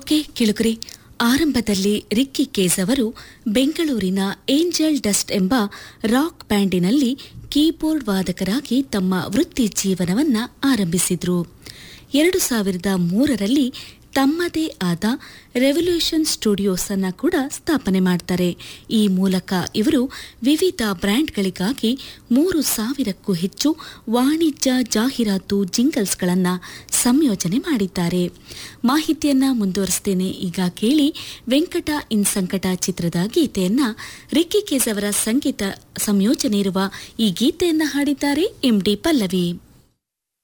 okay ಕಿಳುಕರಿ ಆರಂಭದಲ್ಲಿ Ricky Kej ಅವರು ಬೆಂಗಳೂರಿನ ಏಂಜಲ್ ಡಸ್ಟ್ ಎಂಬ ರಾಕ್ ಬ್ಯಾಂಡಿನಲ್ಲಿ ಕೀಬೋರ್ಡ್ ವಾದಕರಾಗಿ ತಮ್ಮ ವೃತ್ತಿ ಜೀವನವನ್ನ ಆರಂಭಿಸಿದ್ರು ಎರಡು ಸಾವಿರದ ಮೂರರಲ್ಲಿ ತಮ್ಮದೇ ಆದ ರೆವಲ್ಯೂಷನ್ ಸ್ಟುಡಿಯೋಸ್ ಅನ್ನ ಕೂಡ ಸ್ಥಾಪನೆ ಮಾಡ್ತಾರೆ ಈ ಮೂಲಕ ಇವರು ವಿವಿಧ ಬ್ರ್ಯಾಂಡ್ಗಳಿಗಾಗಿ ಮೂರು ಸಾವಿರಕ್ಕೂ ಹೆಚ್ಚು ವಾಣಿಜ್ಯ ಜಾಹೀರಾತು ಜಿಂಗಲ್ಸ್ಗಳನ್ನು ಸಂಯೋಜನೆ ಮಾಡಿದ್ದಾರೆ ಮಾಹಿತಿಯನ್ನ ಮುಂದುವರಿಸ್ತೇನೆ ಈಗ ಕೇಳಿ ವೆಂಕಟ ಇನ್ ಸಂಕಟ ಚಿತ್ರದ ಗೀತೆಯನ್ನ ರಿಕ್ಕಿ ಕೇಸ್ ಅವರ ಸಂಗೀತ ಸಂಯೋಜನೆ ಇರುವ ಈ ಗೀತೆಯನ್ನ ಹಾಡಿದ್ದಾರೆ ಎಂಡಿ ಪಲ್ಲವಿ